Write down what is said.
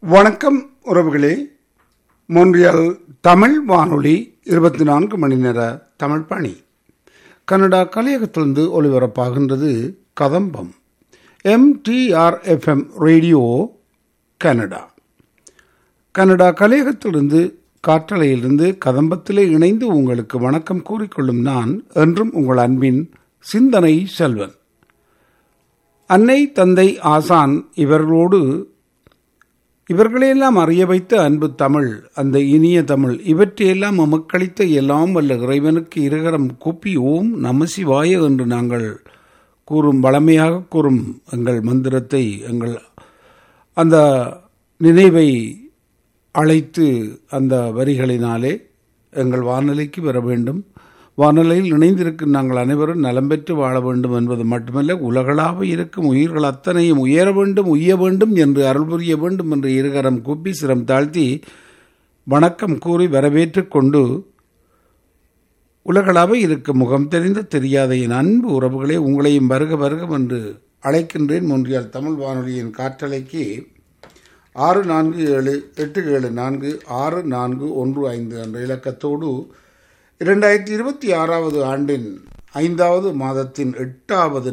வணக்கம் உறவுகளே மொன்றியல் தமிழ் வானொலி இருபத்தி நான்கு மணி நேர தமிழ் பணி கனடா கலையகத்திலிருந்து ஒளிபரப்பாகின்றது கதம்பம் எம்டிஆர்எஃப்எம் ரேடியோ கனடா கனடா கலையகத்திலிருந்து காற்றலையிலிருந்து கதம்பத்திலே இணைந்து உங்களுக்கு வணக்கம் கூறிக்கொள்ளும் நான் என்றும் உங்கள் அன்பின் சிந்தனை செல்வன் அன்னை தந்தை ஆசான் இவர்களோடு இவர்களையெல்லாம் அறிய வைத்த அன்பு தமிழ் அந்த இனிய தமிழ் இவற்றையெல்லாம் நமக்களித்த எல்லாம் வல்ல இறைவனுக்கு இருகரம் கூப்பி ஓம் நமசிவாய என்று நாங்கள் கூறும் வளமையாக கூறும் எங்கள் மந்திரத்தை எங்கள் அந்த நினைவை அழைத்து அந்த வரிகளினாலே எங்கள் வானொலிக்கு வர வேண்டும் வானொலியில் இணைந்திருக்கும் நாங்கள் அனைவரும் நலம் பெற்று வாழ வேண்டும் என்பது மட்டுமல்ல உலகளாக இருக்கும் உயிர்கள் அத்தனையும் உயர வேண்டும் உய்ய வேண்டும் என்று அருள் புரிய வேண்டும் என்று இருகரம் கூப்பி சிரம் தாழ்த்தி வணக்கம் கூறி வரவேற்றுக் கொண்டு உலகளாக இருக்கும் முகம் தெரிந்த தெரியாத என் அன்பு உறவுகளே உங்களையும் வருக வருக என்று அழைக்கின்றேன் முன்றியால் தமிழ் வானொலியின் காற்றலைக்கு ஆறு நான்கு ஏழு எட்டு ஏழு நான்கு ஆறு நான்கு ஒன்று ஐந்து என்ற இலக்கத்தோடு இரண்டாயிரத்தி இருபத்தி ஆறாவது ஆண்டின் ஐந்தாவது மாதத்தின் எட்டாவது